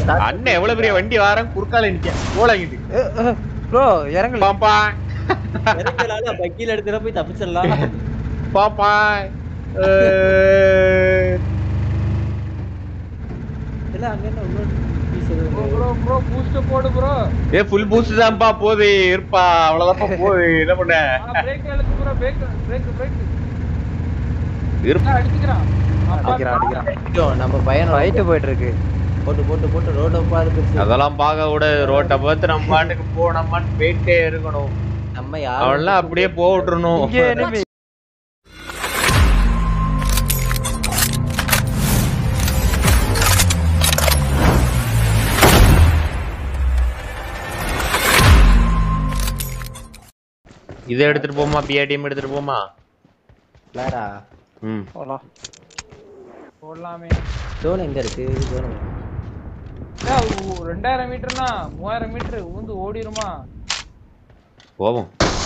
அண்ணன் எவ்வளவு பெரிய வண்டி வாரம் குறுக்கால நிக்க போலங்கிட்டு ப்ரோ இறங்கல பாப்பா இறங்கலால பக்கில எடுத்துற போய் தப்பிச்சிடலாம் பாப்பா இல்ல அங்க என்ன இன்னொரு piece எதுவும் ப்ரோ ப்ரோ பூஸ்ட் போடு ப்ரோ ஏ ஃபுல் பூஸ்ட் தான்ப்பா போகுது இருப்பா அவ்வளவுதான்ப்பா போகுது என்ன பண்ண பிரேக் அழுத்து ப்ரோ பிரேக் பிரேக் பிரேக் இருப்பா அடிச்சுக்கிறான் அடிக்கிறான் அடிக்கிறான் இருக்கு. நம்ம பையன் ஃபைட்டு போயிட்டு இருக்கு போட்டு போட்டு போட்டு ரோட பாரு அதெல்லாம் பார்க்க கூட ரோட்டை பார்த்து நம்ம பாட்டுக்கு போனோமான்னு போயிட்டே இருக்கணும் நம்ம யாரும் அவெல்லாம் அப்படியே போக விட்டுறணும் இங்கே enemy. இதை எடுத்துட்டு போமா பிஆர்டிஎம் எடுத்துட்டு போமா பிளாரா ம் போலாம் போடலாமே ஜோன் எங்க இருக்கு ஜோன் ஏய், உ- ரெண்டாயிரம் மீட்டர்னா மூவாயிரம் மீட்டர் ஊந்து ஓடிருமா போவோம்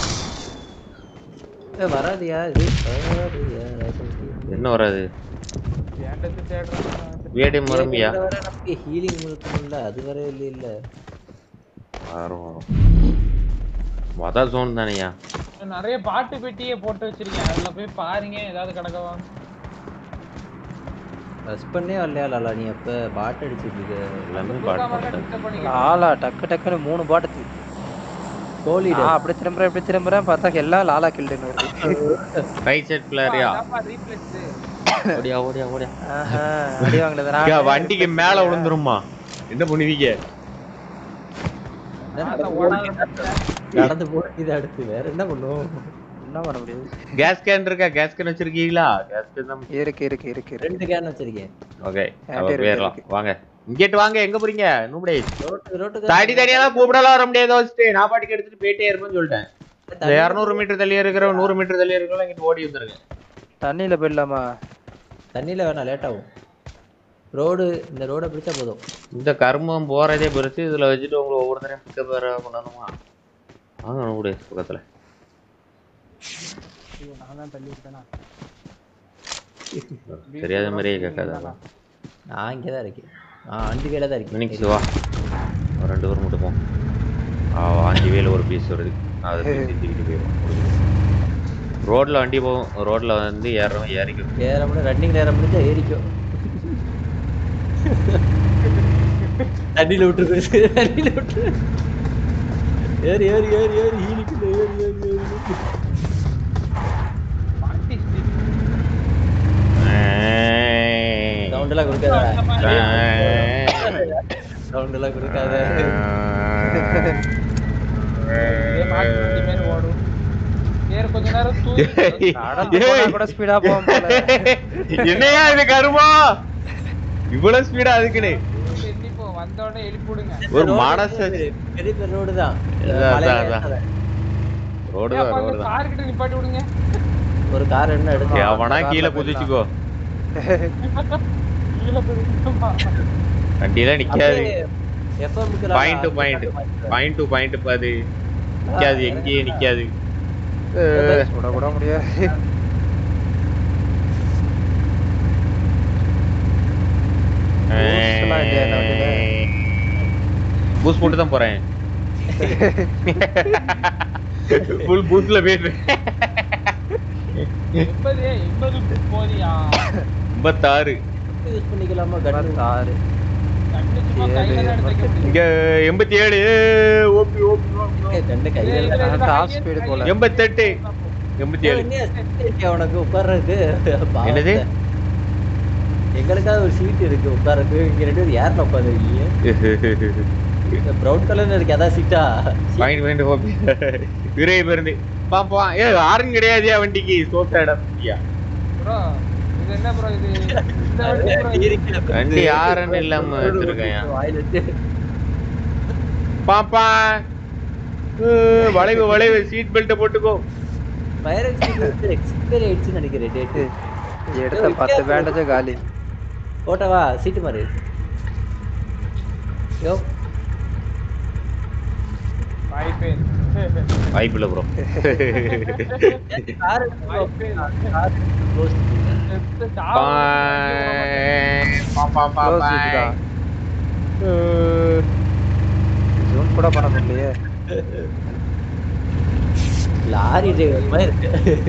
ஏ வராதியா இது வராதியா என்ன வராது ஏண்டத்து தேடுறான் பிஆர்டிஎம் வரம்பியா வர வர நமக்கு ஹீலிங் இருக்கணும்ல அது வர இல்ல இல்ல வரும் வரும் மொத ஜோன் தானேயா நிறைய பாட்டு பெட்டியே போட்டு வச்சிருக்கேன் அதுல போய் பாருங்க ஏதாவது கிடக்கவா ரஷ் பண்ணே வரலையா லாலா நீ அப்ப பாட் அடிச்சிட்டு இருக்க எல்லாமே தூக்காம பாட்டு டிஸ்டர்ப் பண்ணிக்கலாம் லாலா டக்கு டக்குன்னு மூணு பாட்டு கோலி நான் அப்படி திரும்புறேன் இப்படி திரும்புறேன் பார்த்தா எல்லாம் லாலா கில்டுன்னு வருது ரைட் சைட் பிளேயரியா ரீப்ளேஸ் ஓடியா ஓடியா ஓடியா ஆஹா, அடி வாங்கினது நான் ஐயா, வண்டிக்கு மேல விழுந்துருமா என்ன பண்ணுவீங்க நடந்து போய் அடுத்து வேற என்ன பண்ணுவோம் என்ன பண்ண முடியாது கேஸ் கேன் இருக்கா கேஸ் கேன் வச்சிருக்கீங்களா கேஸ் கேன் தான் இருக்கு இருக்கு இருக்கு இருக்கு ரெண்டு கேன் வச்சிருக்கேன் ஓகே என்கிட்ட அப்ப இருக்கு, போயிடலாம் இருக்கு. வாங்க இங்கிட்டு வாங்க எங்க போறீங்க நூபடே ரோட்டு ரோட்டு தடி தனியா கூப்பிடலாம் வர முடியாது வச்சுட்டு நான் பாட்டுக்கு எடுத்துட்டு போயிட்டே இருப்பேன்னு சொல்லிட்டேன் இந்த இரநூறு மீட்டர் தள்ளி இருக்கிற நூறு மீட்டர் தள்ளி இருக்கிற இங்கிட்டு ஓடி வந்துருங்க தண்ணியில போயிடலாமா தண்ணியில வேணாம் லேட் ஆகும் ரோடு இந்த ரோட பிடிச்சா போதும் இந்த கர்மம் போறதே பெருசு இதுல வச்சுட்டு உங்களை ஒவ்வொருத்தரையும் பிக்கப் வேற பண்ணணுமா வாங்க நூபடே பக்கத்துல நான் தான் தள்ளி விட்டேனா தெரியாத மாதிரியே கேட்காத நான் இங்கே தான் இருக்கேன் நான் அஞ்சு வேலை தான் இருக்கேன் மினிக்ஸ் வா ஒரு ரெண்டு பேரும் மட்டும் போம் ஆ, அஞ்சு வேல ஒரு பீஸ் வருது அதை தூக்கிட்டு போயிடும் ரோட்ல வண்டி போகும் ரோட்ல வந்து ஏறவும் ஏறிக்கும் ஏற முடியும் ரன்னிங் நேரம் முடிஞ்சா ஏறிக்கும் தண்ணியில விட்டு போயிருக்கு தண்ணியில விட்டு ஏறி ஏறி ஏறி ஏறி ஈனிக்குள்ள ஏறி ஏறி ஏறி பாட்டி சவுண்ட் எல்லாம் கொடுக்காத சவுண்ட் எல்லாம் கொடுக்காத ஓடும் வேற கொஞ்ச நேரம் தூங்கி நடந்து போனா கூட ஸ்பீடா போகும் போல என்னையா இது கருமா இவ்வளவு ஸ்பீடா அதுக்குன்னு எந்திப்போம் வந்த உடனே எழுப்பி விடுங்க ஒரு மனசு பெரிய பெரிய ரோடு தான் அதான், மலை அதான், ஏறாத. ரோடு ஏய், தான் அப்ப ரோடு அந்த தான் கார் கிட்ட நிப்பாட்டி விடுங்க ஒரு கார் என்ன எடுத்து எவனா கீழே குதிச்சுக்கோ கீழே போயிருக்கோமா வண்டியெல்லாம் நிக்காது எஃப்எம்க்கு point to point point to point பாது நிக்காது எங்கேயே நிக்காது சுட கூட முடியாது Boost எல்லாம் இல்லையா இந்த வண்டியில? பூஸ்ட் போட்டு தான் போறேன் ஃபுல் பூஸ்ட்ல போயிட்டு எண்பது எண்பது போதியா ஐம்பத்தாறு யூஸ் பண்ணிக்கலாமா கண்ணு ஆறு கண்ணு சும்மா கையில தான் எடுத்து வைக்க முடியும் இங்க எண்பத்தி ஏழு ஓபி ஓபி ஓபி கண்ணு கையில இல்ல. இது- இது டாப் highest ஸ்பீடு போல எண்பத்தெட்டு எண்பத்தி ஏழு என்னையா seat இருக்கே உனக்கு உட்கார்றதுக்கு பாவத்தை. என்னது? எங்களுக்காக ஒரு சீட் இருக்கு உட்கார்றதுக்கு இங்க ரெண்டு பேரும் யாருல உட்காந்துருக்கீங்க ப்ரௌன் கலர்ல இருக்கு அதான் சீட்டா பாயிண்ட் பாயிண்ட் ஓபி விரைவு பேருந்து பாப்பா ஏ ஆரன் கிடையாதுயா வண்டிக்கு சோத்த இடம் ஐயா ப்ரோ இது என்ன ப்ரோ இது இந்த வண்டி bro இது. வண்டி ஆரன் இல்லாம வச்சிருக்கேன் வாயில வச்சு பாப்பா அஹ், வளைவு வளைவு சீட் பெல்ட்டை போட்டுக்கோ ஃபயர் எக்ஸ்பீரியன்ஸ் எக்ஸ்பைரி ஆயிடுச்சுன்னு நினைக்கிறேன் டேட்டு எடுத்த பத்து பேண்டேஜ் காலி ஓட்டவா சீட்டு மாறு யோ வாய்ப்பே வாய்ப்பு இல்லை ப்ரோ கார் வாய்ப்பே க்ளோஸ் எடுத்து பாப்பா Close பாப்பா seat தான். ஜூன் கூட பண்ண முடியலையே லாரி டிரைவர் மாதிரி இருக்கு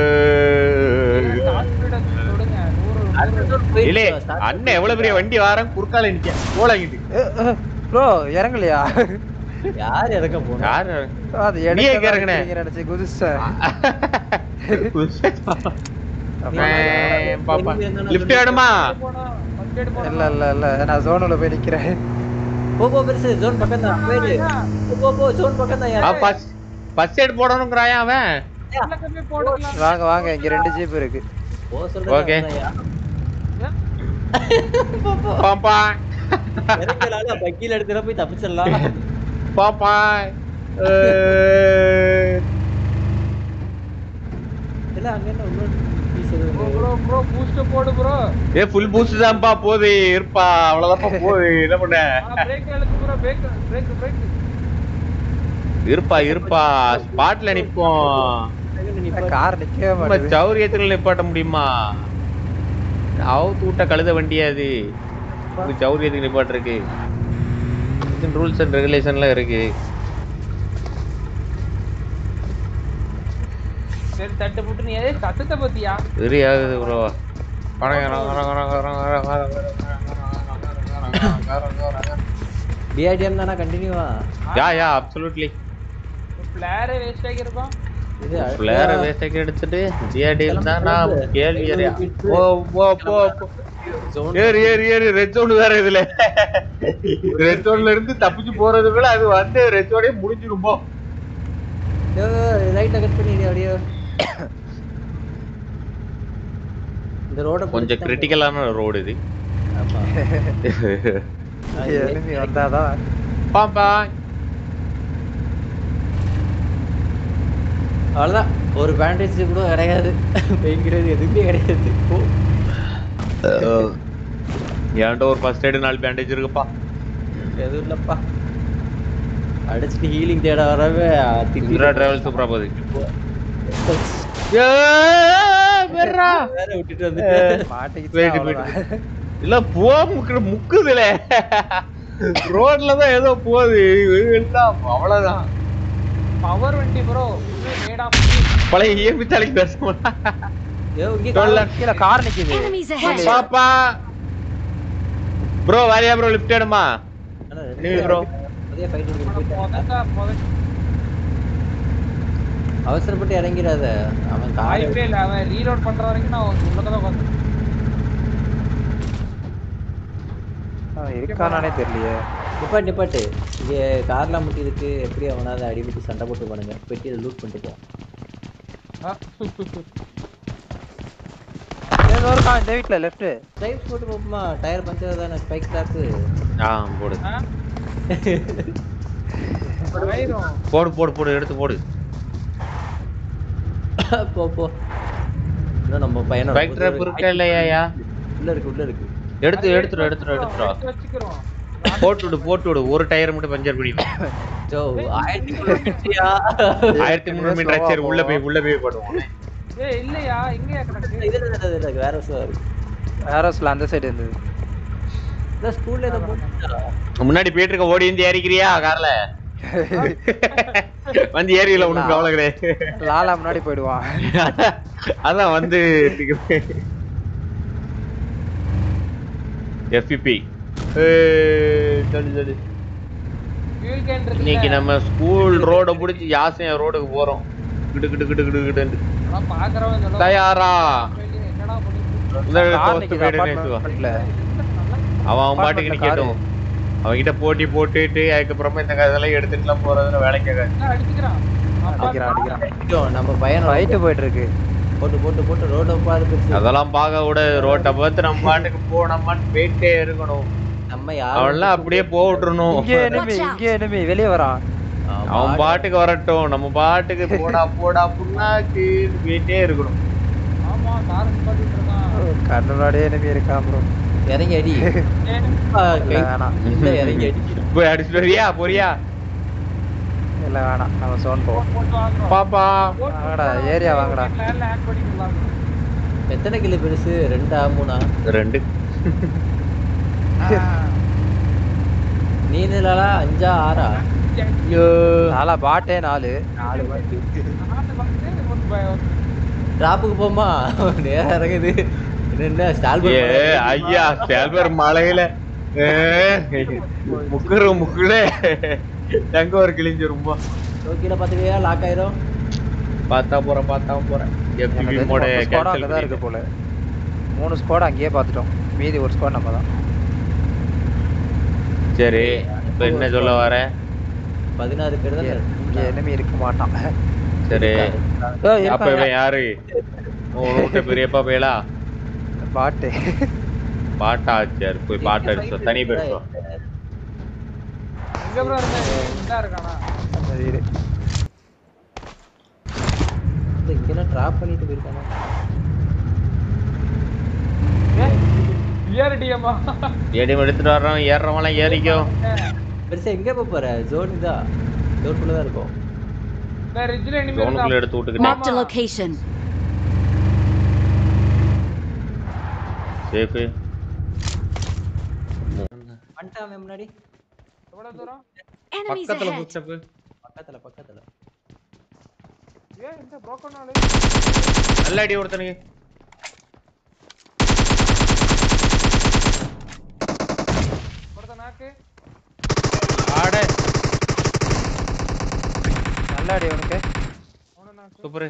டாப் ஸ்பீட தொடுங்க நூறு நூறு இல்லே அண்ணன் எவ்வளவு பெரிய வண்டி வாரம் குறுக்கால நிக்க போலாங்கிட்டு ப்ரோ இறங்கலையா யார் இறக்க போனா யாரு அது நீ எங்க இறங்குன? எடுக்க நினைச்சு குதிச்சேன் பாப்பா லிஃப்ட் வேணுமா போனா ஃபர்ஸ்ட் எய்ட் போனா இல்ல இல்ல இல்ல நான் ஜோனுல போய் நிக்கிறேன் போ போ பெருசு ஜோன் பக்கம் தான் போயிடு போ, போ போ ஜோன் பக்கம் தான் யார் ஃபர்ஸ்ட் எய்ட் போடணுங்கிறாயா அவன் எல்லாத்தையுமே போட்டுக்கலாம் வாங்க வாங்க இங்க ரெண்டு ஜீப் இருக்கு போ சொல்றது Okay. அவன்தான்யா. பாப்பா இறங்கலால பக்கில எடுத்துற போய் தப்பிச்சிடலாம் பாப்பா இல்ல அங்க என்ன இன்னொரு piece எதுவும் ப்ரோ இருக்கு. ப்ரோ ப்ரோ பூஸ்ட் போடு ப்ரோ ஏ ஃபுல் பூஸ்ட் தான்ப்பா போகுது இருப்பா அவ்வளவுதான்ப்பா போகுது என்ன பண்ண பிரேக் எழுத்து ப்ரோ பிரேக் பிரேக் பிரேக் இருப்பா இருப்பா ஸ்பாட்ல நிப்போம் டக்குனு நிப்பாட்டு. கார் நிக்கவே நம்ம மாட்டேங்குது சௌரியத்துல நிப்பாட்ட முடியுமா அவுத்து விட்ட கழுத வண்டியா அது இது சௌரியத்துக்கு நிப்பாட்டிருக்கு ரூல்ஸ் அண்ட் ரெகுலேஷன்லாம் இருக்கு சரி தட்டு புட்டு நீ ஏதே சத்தத்தை பத்தியா வெறி ஆகுது ப்ரோ DRDM தானா கண்டினியூவா யா யா அப்சல்யூட்லி பிளேயரே வேஸ்ட் ஆகிருப்பான் இது பிளேயர வேஸ்டேக் எடுத்துட்டு டிஆர்டி இருந்தா நான் கேள்வி ஏறியா போ போ போ போ. Zone. ஏறு ஏறு ஏறு ரெட் ஜோன் வேற இதுல ரெட் ஜோன்ல இருந்து தப்பிச்சு போறதுக்குள்ள அது வந்து ரெட் ஜோனே முடிஞ்சிரும் போ ரைட்ல கட் பண்ணிடு அப்படியே இந்த ரோட கொஞ்சம் கிரிட்டிக்கலான ரோடு இது ஆமா எனிமி வந்தாதான் பாப்பா அவ்வளவுதான் ஒரு பேண்டேஜ் கூட கிடையாது பயங்கிறது எதுவுமே கிடையாது போ. என்கிட்ட ஒரு ஃபர்ஸ்ட் எய்டு நாலு பேண்டேஜ் இருக்குப்பா எதுவும் இல்லப்பா அடிச்சுட்டு ஹீலிங் தேட வரவே இந்திரா டிராவல் சூப்பரா போகுது வேற விட்டுட்டு வந்துட்டு மாட்டிக்கிச்சு போயிட்டு அவ்வளவுதான். இல்ல போ முக்கு முக்குதுல ரோட்ல தான் ஏதோ போகுது எல்லாம் அவ்வளவுதான் பவர் வண்டி ப்ரோ மேட் ஆஃப் பழைய இயற்கை தலைக்கு பேச ஏ, இங்க சொல்ல. கார் கீழே கார் நிக்குது Enemies ahead! பாப்பா ப்ரோ வாரியா ப்ரோ லிஃப்ட் எடுமா ஆனா ரெண்டு நீங்க bro. அதே fight இங்க போயிட்டாங்க. புதச்சா புதச்சு அவசரப்பட்டு இறங்கிடாத அவன் கார் வாய்ப்பே இல்ல அவன் ரீலோட் பண்ற வரைக்கும் நான் உள்ளதான் உட்காந்து அவன் இருக்கானானே தெரியலையே நிப்பாட்டு நிப்பாட்டு இங்க கார்லாம் முட்டி இருக்கு எப்படி அவனாவது அடிபட்டு சண்டை போட்டு போனுங்க பெட்டியை லூட் பண்ணிட்டு போ ஏதோ இருக்கான் இந்த வீட்ல லெஃப்ட் ஸ்ட்ரைப்ஸ் போட்டு போப்போமா டயர் பஞ்சர் தானே ஸ்பைக் ஸ்டாக்கு ஆ போடு ஆயிரும் போடு போடு போடு எடுத்து போடு போ போ இன்னும் நம்ம பையனோட பைக் ட்ராப் இருக்கா இல்லையா உள்ள இருக்கு உள்ள இருக்கு எடுத்து எடுத்துரு எடுத்துரு எடுத்துரு எடுத்து வச்சுக்கிறோம் போட்டு விடு போட்டு விடு ஒரு டயர் மட்டும் பஞ்சர் பண்ணி ஜோ ஆயிரத்தி கிலோமீட்டரியா ஆயிரத்தி முந்நூறு மீட்டர் சரி உள்ள போய் உள்ள போய் பண்ணுவோம் ஏய் இல்லையா எங்கயா கிடக்கு இதுல இதுல இதுல வேற விஷயம் இருக்கு வேரோஸ்ல அந்த சைடு இருந்தது இந்த ஸ்கூல்ல ஏதோ போட்டுட்டா முன்னாடி போயிட்டு இருக்க ஓடி வந்து ஏறிக்கிறியா கார்ல வந்து ஏறியில உனக்கு கவலை கிடையாது லாலா முன்னாடி போயிடுவான் அதான் வந்து எஃபிபி சரி சரி ஃபியூல் கேன் இருக்கு இன்னைக்கு நம்ம ஸ்கூல் ரோட புடிச்சு யாசையா ரோடுக்கு போறோம் கிடு கிடு கிடு கிடு கிடுன்னு ஆனா பாக்குறவன் சொல்லுவான் தயாரா என்னடா பண்ணிட்டு இந்த கார் தோஸ்து நிக்குது போயிடு நேசுவா. அப்பார்ட்மெண்ட்ல அவன் அவன் பாட்டுக்கு Apartment ல நிக்கட்டும் அவன்கிட்ட போட்டி போட்டுட்டு அதுக்கப்புறமா இந்த இதெல்லாம் எடுத்துட்டுலாம் போறதுல வேலைக்கு ஆகாது இருக்கான் அடிச்சுக்கிறான் அடிக்கிறான் அடிக்கிறான் ஐயோ, நம்ம பையன் ஃபைட்டு போயிட்டு இருக்கு போட்டு போட்டு போட்டு ரோட பாரு பெருசு அதெல்லாம் பார்க்க கூட ரோட்டை பார்த்து நம்ம பாட்டுக்கு போனோமான்னு போயிட்டே இருக்கணும் நம்ம யாரும் அவன்லாம் அப்படியே போக விட்டுறணும் இங்கே enemy இங்கே enemy வெளியே வரான் அவன் பாட்டுக்கு வரட்டும் நம்ம பாட்டுக்கு போடா போடா புண்ணாக்கு போயிட்டே இருக்கணும் ஆமா கார் பாத்துட்டு இருக்கான் கண்ணு முன்னாடியே enemy இருக்கான் ப்ரோ இறங்கி அடி ஏய், ஆ, இல்ல கை- வேணாம் இல்ல இறங்கி அடி போய் அடிச்சுட்டு வரியா போறியா இல்ல வேணாம் நம்ம சோன் போவோம் போட்டு வாங்குறோம் பாப்பா வாங்கடா ஏரியா வாங்கடா பிளான்ல ஆட் பண்ணிக்கலாம் எத்தனை கிலோ பெருசு ரெண்டா மூணா ரெண்டு நீனலா அஞ்சா ஆறா ஐயோ நாலா பாட்டே நாலு நாலு பாட்டு நாலு பாட்டு, ஒரு ப- டிராப்புக்கு போமா நேரா இறங்குது இது என்ன ஸ்டால் ஏ ஐயா சேல்வர் மலையில ஏ, முக்குற முக்குல தங்க ஒரு கிழிஞ்சிரும்பா டோக்கியில பாத்துக்கியா லாக் ஆயிரும் பார்த்தா போறேன் பார்த்தா போறேன் எனக்கு FPV தெரிஞ்சு மோட மொத்த ஸ்குவாட் cancel அங்கதான் இருக்கு பண்ணிட்டேன். போல மூணு ஸ்குவாட் அங்கேயே பார்த்துட்டோம் மீதி ஒரு ஸ்குவாட் நம்ம தான் சரி இப்ப என்ன சொல்ல வர பதினாறு பேர் தான் இங்க enemy இருக்க மாட்டான் சரி ஏய், அப்ப இருக்காங்க. இவன் யாரு உன்கிட்ட பெரியப்பா பேலா பாட்டு பாட்டா சரி போய் பாட்டு அடிச்சோம் தனி பேசுவோம் எங்க bro இருந்தா? இந்தா இருக்கானா? அந்த வீடு இங்கெல்லாம் டிராப் பண்ணிட்டு போயிருக்கானே ஏய், ERDM ஆ? ஏடிஎம் எடுத்துட்டு வர்றவன் ஏறுறவன்லாம் ஏறிக்கோ பெருசா எங்க போப் போற ஜோன் தான் ஜோனுக்குள்ள தான் இருக்கும் இந்த ridge ல enemy ஜோனுக்குள்ள இருந்தா- எடுத்து விட்டுக்கிட்டேன் Marked a location. சேஃபு வந்துட்டான் முன்னாடி எவ்வளவு தூரம்? Enemies பக்கத்துல ahead. புக்ஸ்டப்பு பக்கத்துல பக்கத்துல ஏய், இந்த broken ஆளு. நல்ல அடி ஒருத்தனுக்கு ஒருத்தன் knock. ஆட நல்ல அடி உனக்கு அவனும் knock. சூப்பர்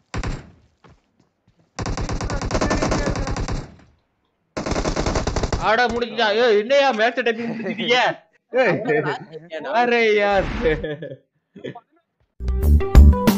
ஆட முடிஞ்சா ஏ என்னையா மேட்ச் டைப்பிங் முடிச்சிட்டீங்க ஏய், அரே யார்